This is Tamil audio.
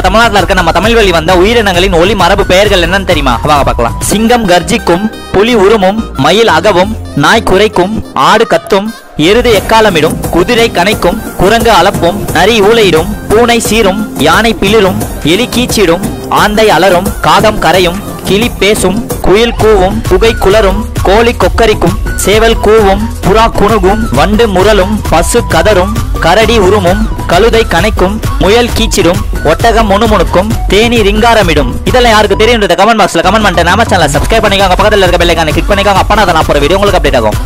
தமிழ்நாட்டுல இருக்க நம்ம தமிழ் வழி வந்த உயிரினங்களின் ஒளி மரபு பெயர்கள் என்னன்னு தெரியுமா வாங்க பார்க்கலாம் சிங்கம் கர்ஜிக்கும் புலி உருமும் மயில் அகவும் நாய் குரைக்கும் ஆடு கத்தும் எருது எக்காலமிடும் குதிரை கனைக்கும் குரங்கு அளப்பும் நரி ஊளையிடும் பூனை சீரும் யானை பிளிரும் எலி கீச்சிடும் ஆந்தை அலரும் காகம் கரையும் கிளி பேசும் குயில் கூவும் புகை குளரும் கோழி கொக்கரிக்கும் சேவல் கூவும் புறா குணுகும் வண்டு முரலும் பசு கதரும் கரடி உருமும் கழுதை கனைக்கும் முயல் கீச்சிடும் ஒட்டகம் முணுமுணுக்கும் தேனி ரிங்காரமிடும் இதெல்லாம் யாருக்கு தெரியுன்றத கமெண்ட் பாக்ஸ்ல கமெண்ட் பண்ணிட்டு நாம சேனலை சப்ஸ்கிரைப் பண்ணிக்கோங்க பக்கத்துல இருக்க பெல்லைக்கான கிளிக் பண்ணிக்கோங்க அப்பனா அதை நான் போற வீடியோ உங்களுக்கு அப்டேட் ஆகும்